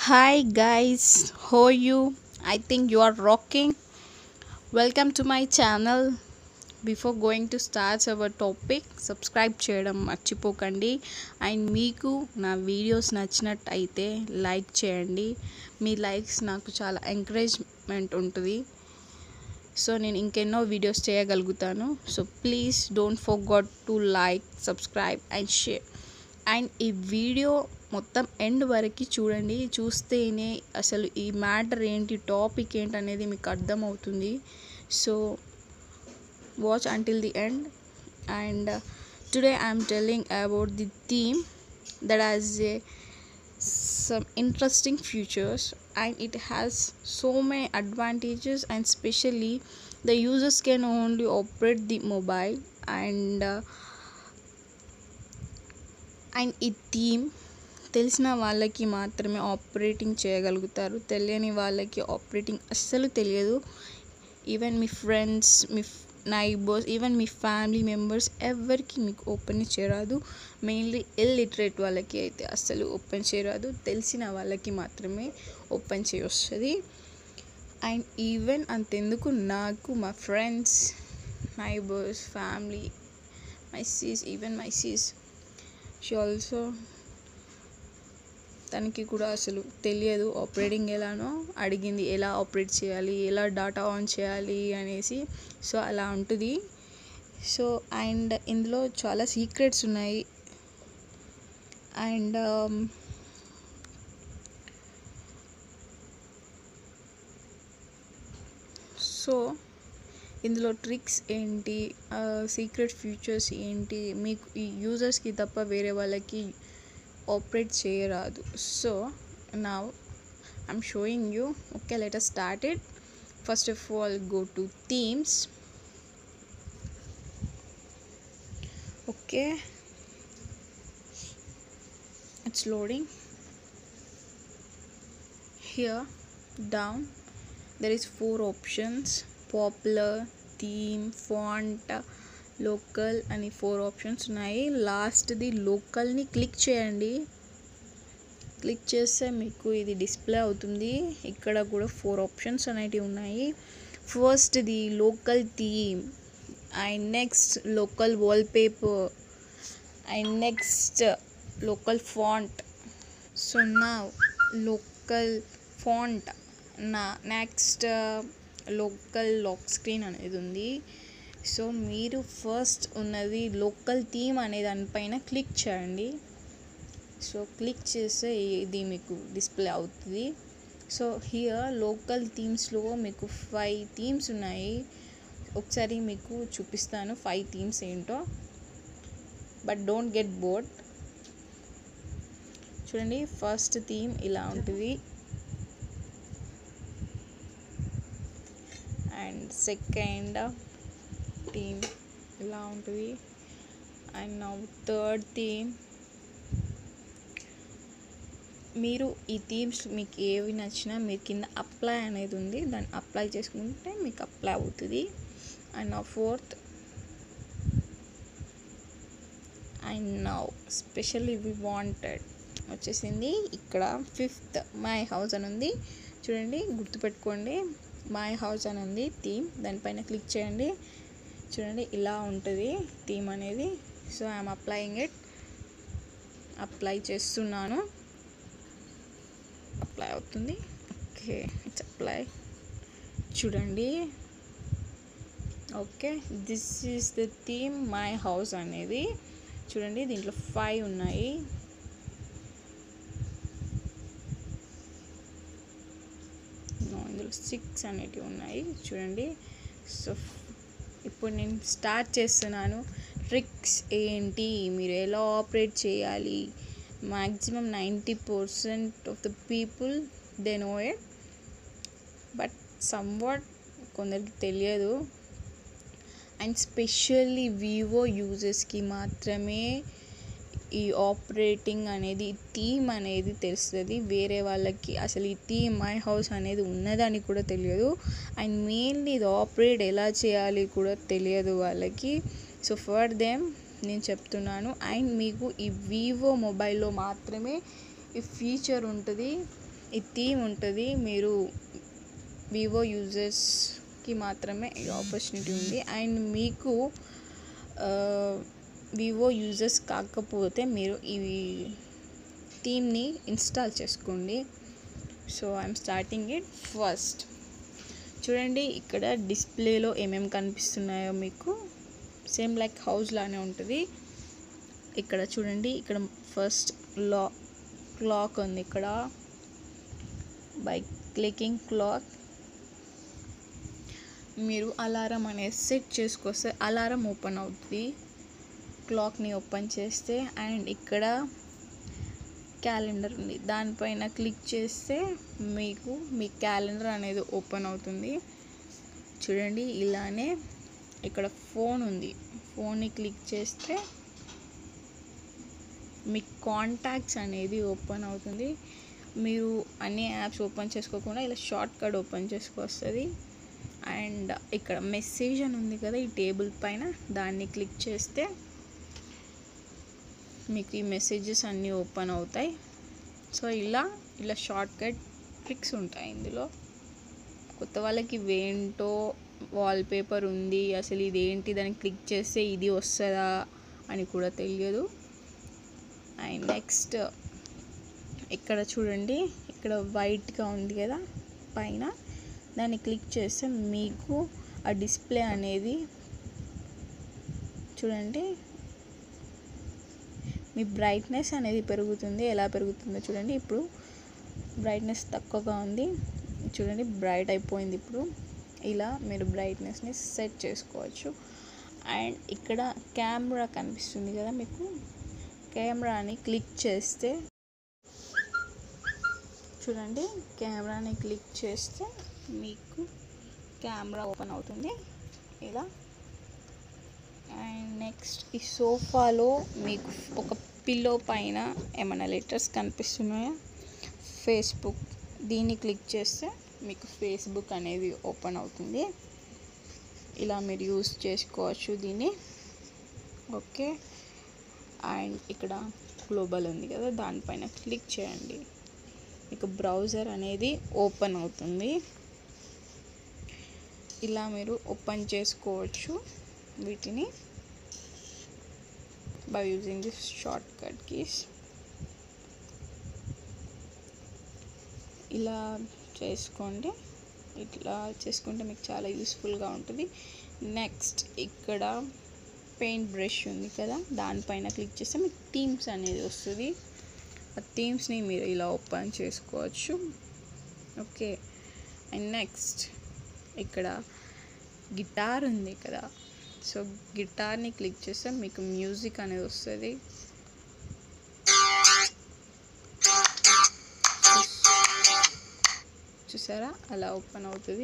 Hi guys, how are you? I think you are rocking. Welcome to my channel. Before going to starts our topic subscribe చేయడం మర్చిపోకండి and మీకు నా videos నచ్చినట్టయితే like చేయండి మీ likes నాకు చాలా encouragement ఉంటుంది సో నేను ఇంకెన్నో వీడియోస్ చేయగలుగుతాను so please don't forgot to like subscribe and share and ఈ వీడియో మొత్తం ఎండ్ వరకు చూడండి చూస్తేనే అసలు ఈ మ్యాటర్ ఏంటి టాపిక్ ఏంటి అనేది మీకు అర్థమవుతుంది so watch until the end and uh, today i'm telling about the theme that has a, some interesting features and it has so many advantages and especially the users can only operate the mobile and uh, and ఈ theme తెలిసిన వాళ్ళకి మాత్రమే operating చేయగలుగుతారు తెలియని వాళ్ళకి operating అస్సలు తెలియదు even మీ ఫ్రెండ్స్ మీ నైబర్స్ ఈవెన్ మీ ఫ్యామిలీ మెంబర్స్ ఎవరికి మీకు ఓపెన్ చేయరాదు మెయిన్లీ ఇల్లిటరేట్ వాళ్ళకి అయితే అస్సలు ఓపెన్ చేయరాదు తెలిసిన వాళ్ళకి మాత్రమే ఓపెన్ చేయొస్తుంది అండ్ ఈవెన్ అంతెందుకు నాకు మా friends neighbours family my sis even my sis she also తనకి కూడా అసలు తెలియదు ఆపరేటింగ్ ఎలానో అడిగింది ఎలా ఆపరేట్ చేయాలి ఎలా డాటా ఆన్ చేయాలి అనేసి సో అలా ఉంటుంది సో అండ్ ఇందులో చాలా సీక్రెట్స్ ఉన్నాయి అండ్ సో ఇందులో ట్రిక్స్ ఏంటి సీక్రెట్ ఫీచర్స్ ఏంటి మీకు ఈ యూజర్స్కి తప్ప వేరే వాళ్ళకి ఆపరేట్ చేయరాదు సో నా I'm showing you okay letter started first of all go to themes okay it's loading here down there is four options popular theme font local అని ఫోర్ ఆప్షన్స్ ఉన్నాయి లాస్ట్ది లోకల్ని క్లిక్ చేయండి క్లిక్ చేస్తే మీకు ఇది display అవుతుంది ఇక్కడ కూడా ఫోర్ ఆప్షన్స్ అనేటివి ఉన్నాయి ఫస్ట్ది local theme and next local wallpaper and next local font so నా లోకల్ ఫాంట్ నా నెక్స్ట్ లోకల్ లాక్ స్క్రీన్ అనేది ఉంది సో మీరు ఫస్ట్ ఉన్నది లోకల్ థీమ్ అనే దానిపైన క్లిక్ చేయండి సో క్లిక్ చేస్తే ఇది మీకు డిస్ప్లే అవుతుంది సో హియర్ లోకల్ థీమ్స్లో మీకు ఫైవ్ థీమ్స్ ఉన్నాయి ఒకసారి మీకు చూపిస్తాను ఫైవ్ థీమ్స్ ఏంటో బట్ డోంట్ గెట్ బోర్డ్ చూడండి ఫస్ట్ థీమ్ ఇలా ఉంటుంది అండ్ సెకండ్ థీమ్ ఇలా ఉంటుంది అండ్ నా థర్డ్ థీమ్ మీరు ఈ థీమ్స్ మీకు ఏవి నచ్చినా మీరు కింద అప్లై అనేది ఉంది దాన్ని అప్లై చేసుకుంటే మీకు అప్లై అవుతుంది అండ్ నా fourth and now specially we wanted వచ్చేసింది ఇక్కడ ఫిఫ్త్ మై హౌస్ అని ఉంది చూడండి గుర్తుపెట్టుకోండి మై హౌస్ అని ఉంది థీమ్ దానిపైన క్లిక్ చేయండి చూడండి ఇలా ఉంటుంది థీమ్ అనేది so I'm applying it apply చేస్తున్నాను అప్లై అవుతుంది ఓకే ఇట్స్ అప్లై చూడండి okay this is the theme my house అనేది చూడండి దీంట్లో ఫైవ్ ఉన్నాయి ఇందులో సిక్స్ అనేటివి ఉన్నాయి చూడండి సో ఇప్పుడు నేను స్టార్ట్ చేస్తున్నాను ట్రిక్స్ ఏంటి మీరు ఎలా ఆపరేట్ చేయాలి maximum ninety percent of the people they know it but somewhat కొందరికి తెలియదు అండ్ స్పెషల్లీ వివో యూజర్స్కి మాత్రమే ఈ ఆపరేటింగ్ అనేది థీమ్ అనేది తెలుస్తుంది వేరే వాళ్ళకి అసలు ఈ థీమ్ మై హౌస్ అనేది ఉన్నదని కూడా తెలియదు అండ్ మెయిన్లీ ఇది ఆపరేట్ ఎలా చేయాలి కూడా తెలియదు వాళ్ళకి సో ఫర్ దెమ్ నేను చెప్తున్నాను అండ్ మీకు ఈ వివో మొబైల్లో మాత్రమే ఈ ఫీచర్ ఉంటుంది ఈ థీమ్ ఉంటుంది మీరు వివో యూజర్స్కి మాత్రమే ఈ ఆపర్చునిటీ ఉంది అండ్ మీకు వివో యూజర్స్ కాకపోతే మీరు ఈ థీమ్ని ఇన్స్టాల్ చేసుకోండి so I'm starting it first చూడండి ఇక్కడ డిస్ప్లేలో ఏమేమి కనిపిస్తున్నాయో మీకు సేమ్ లైక్ హౌస్ లానే ఉంటుంది ఇక్కడ చూడండి ఇక్కడ ఫస్ట్ లా క్లాక్ ఉంది ఇక్కడ బై క్లికింగ్ క్లాక్ మీరు అలారం అనేది సెట్ చేసుకొస్తే అలారం ఓపెన్ అవుతుంది క్లాక్ని ఓపెన్ చేస్తే అండ్ ఇక్కడ క్యాలెండర్ ఉంది దానిపైన క్లిక్ చేస్తే మీకు మీ క్యాలెండర్ అనేది ఓపెన్ అవుతుంది చూడండి ఇలానే ఇక్కడ ఫోన్ ఉంది ఫోన్ని క్లిక్ చేస్తే మీ కాంటాక్ట్స్ అనేది ఓపెన్ అవుతుంది మీరు అన్ని యాప్స్ ఓపెన్ చేసుకోకుండా ఇలా షార్ట్ కట్ ఓపెన్ చేసుకొస్తుంది అండ్ ఇక్కడ మెసేజ్ అని ఉంది కదా ఈ టేబుల్ పైన దాన్ని క్లిక్ చేస్తే మీకు ఈ మెసేజెస్ అన్నీ ఓపెన్ అవుతాయి సో ఇలా ఇలా షార్ట్ కట్ ట్రిక్స్ ఉంటాయి ఇందులో కొత్త వాళ్ళకి ఇవేంటో వాల్పేపర్ ఉంది అసలు ఇదేంటి దాన్ని క్లిక్ చేస్తే ఇది వస్తుందా అని కూడా తెలియదు అండ్ నెక్స్ట్ ఇక్కడ చూడండి ఇక్కడ వైట్గా ఉంది కదా పైన దాన్ని క్లిక్ చేస్తే మీకు ఆ డిస్ప్లే అనేది చూడండి మీ బ్రైట్నెస్ అనేది పెరుగుతుంది ఎలా పెరుగుతుందో చూడండి ఇప్పుడు బ్రైట్నెస్ తక్కువగా ఉంది చూడండి బ్రైట్ అయిపోయింది ఇప్పుడు ఇలా మీరు బ్రైట్నెస్ని సెట్ చేసుకోవచ్చు అండ్ ఇక్కడ కెమెరా కనిపిస్తుంది కదా మీకు కెమెరాని క్లిక్ చేస్తే చూడండి కెమెరాని క్లిక్ చేస్తే మీకు కెమెరా ఓపెన్ అవుతుంది ఇలా అండ్ నెక్స్ట్ ఈ సోఫాలో మీకు ఒక పిల్లో పైన ఏమైనా లెటర్స్ కనిపిస్తున్నాయా ఫేస్బుక్ దీన్ని క్లిక్ చేస్తే మీకు ఫేస్బుక్ అనేది ఓపెన్ అవుతుంది ఇలా మీరు యూస్ చేసుకోవచ్చు దీన్ని ఓకే అండ్ ఇక్కడ గ్లోబల్ ఉంది కదా దానిపైన క్లిక్ చేయండి మీకు బ్రౌజర్ అనేది ఓపెన్ అవుతుంది ఇలా మీరు ఓపెన్ చేసుకోవచ్చు వీటిని by using this shortcut keys ఇలా చేసుకోండి ఇట్లా చేసుకుంటే మీకు చాలా యూస్ఫుల్గా ఉంటుంది నెక్స్ట్ ఇక్కడ పెయింట్ బ్రష్ ఉంది కదా దానిపైన క్లిక్ చేస్తే మీకు థీమ్స్ అనేది వస్తుంది ఆ థీమ్స్ని మీరు ఇలా ఓపెన్ చేసుకోవచ్చు ఓకే అండ్ నెక్స్ట్ ఇక్కడ గిటార్ ఉంది కదా సో గిటార్ని క్లిక్ చేస్తే మీకు మ్యూజిక్ అనేది వస్తుంది చూసారా అలా ఓపెన్ అవుతుంది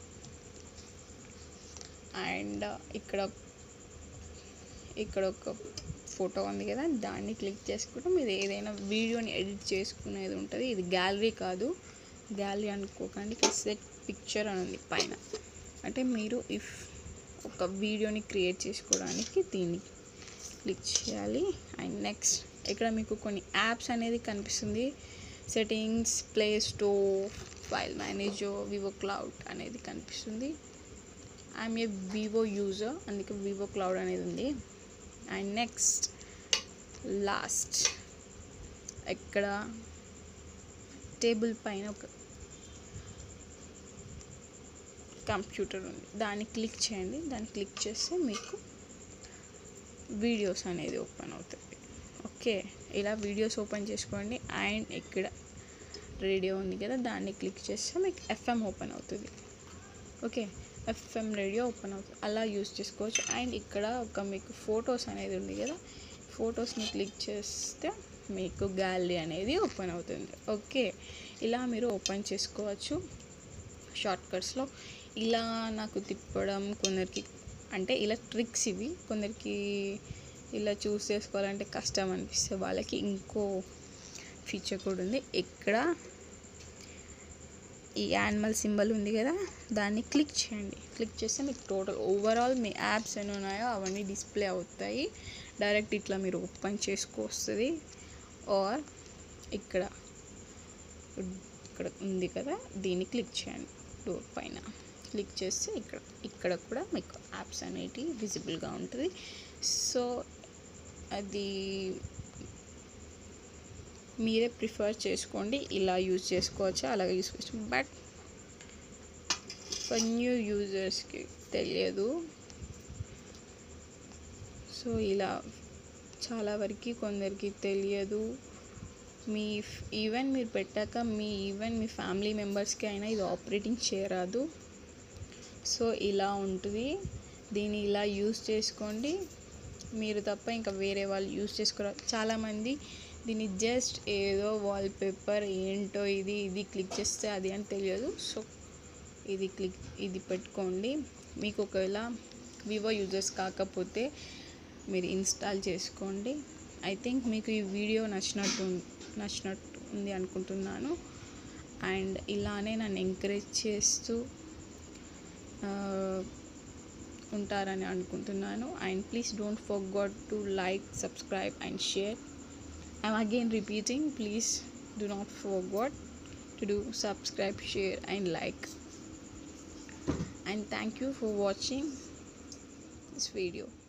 అండ్ ఇక్కడ ఇక్కడ ఒక ఫోటో ఉంది కదా దాన్ని క్లిక్ చేసుకుంటే మీరు ఏదైనా వీడియోని ఎడిట్ చేసుకునేది ఉంటుంది ఇది గ్యాలరీ కాదు గ్యాలరీ అనుకోకండి ఇక్కడ సెట్ పిక్చర్ అని ఉంది పైన అంటే మీరు ఇఫ్ ఒక వీడియోని క్రియేట్ చేసుకోవడానికి దీన్ని క్లిక్ చేయాలి అండ్ నెక్స్ట్ ఇక్కడ మీకు కొన్ని యాప్స్ అనేది కనిపిస్తుంది settings play store file manager Vivo cloud అనేది కనిపిస్తుంది ఐఎమ్ ఏ వివో యూజర్ అందుకే వివో క్లౌడ్ అనేది ఉంది అండ్ నెక్స్ట్ లాస్ట్ ఇక్కడ టేబుల్ పైన ఒక కంప్యూటర్ ఉంది దాన్ని క్లిక్ చేయండి దాన్ని క్లిక్ చేస్తే మీకు వీడియోస్ అనేది ఓపెన్ అవుతుంది ఓకే ఇలా వీడియోస్ ఓపెన్ చేసుకోండి అండ్ ఇక్కడ రేడియో ఉంది కదా దాన్ని క్లిక్ చేస్తే మీకు ఎఫ్ఎం ఓపెన్ అవుతుంది ఓకే ఎఫ్ఎం రేడియో ఓపెన్ అవుతుంది అలా యూస్ చేసుకోవచ్చు అండ్ ఇక్కడ ఒక మీకు ఫొటోస్ అనేది ఉంది కదా ఫొటోస్ని క్లిక్ చేస్తే మీకు గ్యాలరీ అనేది ఓపెన్ అవుతుంది ఓకే ఇలా మీరు ఓపెన్ చేసుకోవచ్చు షార్ట్ కట్స్లో ఇలా నాకు తిప్పడం కొందరికి అంటే ఇలా ట్రిక్స్ ఇవి కొందరికి ఇలా చూస్ చేసుకోవాలంటే కష్టం అనిపిస్తే వాళ్ళకి ఇంకో ఫీచర్ కూడా ఉంది ఇక్కడ ఈ యానిమల్ సింబల్ ఉంది కదా దాన్ని క్లిక్ చేయండి క్లిక్ చేస్తే మీకు టోటల్ ఓవరాల్ మీ యాప్స్ ఎన్ని ఉన్నాయో అవన్నీ డిస్ప్లే అవుతాయి డైరెక్ట్ ఇట్లా మీరు ఓపెన్ చేసుకోవస్తుంది ఆర్ ఇక్కడ ఇక్కడ ఉంది కదా దీన్ని క్లిక్ చేయండి డోర్ పైన క్లిక్ చేస్తే ఇక్కడ ఇక్కడ కూడా మీకు యాప్స్ అనేటివి విజిబుల్గా ఉంటుంది సో అది మీరే ప్రిఫర్ చేసుకోండి ఇలా యూజ్ చేసుకోవచ్చా అలాగే యూజ్ చేసుకోవచ్చు బట్ ఫర్ న్యూ యూజర్స్కి తెలియదు సో ఇలా చాలా వరకు కొందరికి తెలియదు మీ ఈవెన్ మీరు పెట్టాక మీ ఈవెన్ మీ ఫ్యామిలీ మెంబర్స్కి అయినా ఇది ఆపరేటింగ్ చేయరాదు సో ఇలా ఉంటుంది దీన్ని ఇలా యూస్ చేసుకోండి మీరు తప్ప ఇంకా వేరే వాళ్ళు యూస్ చేసుకోరా చాలామంది దీన్ని జస్ట్ ఏదో వాల్పేపర్ ఏంటో ఇది ఇది క్లిక్ చేస్తే అది అని తెలియదు సో ఇది క్లిక్ ఇది పెట్టుకోండి మీకు ఒకవేళ వివో యూజర్స్ కాకపోతే మీరు ఇన్స్టాల్ చేసుకోండి ఐ థింక్ మీకు ఈ వీడియో నచ్చినట్టు నచ్చినట్టు ఉంది అనుకుంటున్నాను అండ్ ఇలానే నన్ను ఎంకరేజ్ చేస్తూ ఉంటారని అనుకుంటున్నాను and please don't forgot to like subscribe and share I'm again repeating please do not forget to do subscribe share and like and thank you for watching this video